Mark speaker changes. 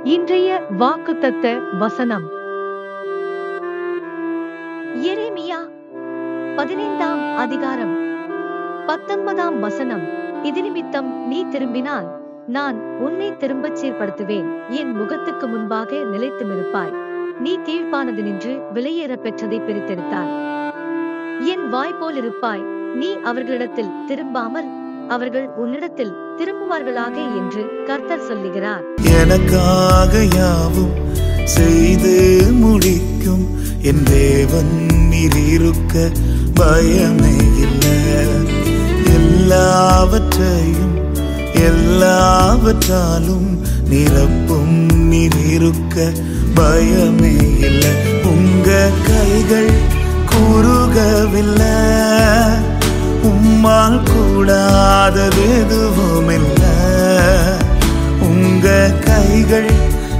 Speaker 1: இன்றைய வாக்குத்தத்த வசனம்
Speaker 2: எரேமியா பதினைந்தாம் அதிகாரம் பத்தொன்பதாம் வசனம் இது நிமித்தம் நீ திரும்பினால் நான் உன்னை திரும்பச் சீர்படுத்துவேன் என் முகத்துக்கு முன்பாக நிலைத்துமிருப்பாய் நீ கீழ்ப்பானது நின்று விலையேறப் பெற்றதை பிரித்தெடுத்தாய் என் வாய் போல் இருப்பாய் நீ அவர்களிடத்தில் திரும்பாமல் அவர்கள் உன்னிடத்தில் திரும்புவார்களாக என்று கர்த்தர் சொல்லுகிறார்
Speaker 3: எனக்காக யாவும் செய்து முடிக்கும் என் தேவன் நீர் இருக்க பயமே இல்லை எல்லாவற்றையும் எல்லாவற்றாலும் நிரப்பும் நீர் இருக்க பயமே இல்லை உங்க கைகள் குறுகவில்லை உம்மால் கூடாதது எதுவும் இல்லை உங்க கைகள்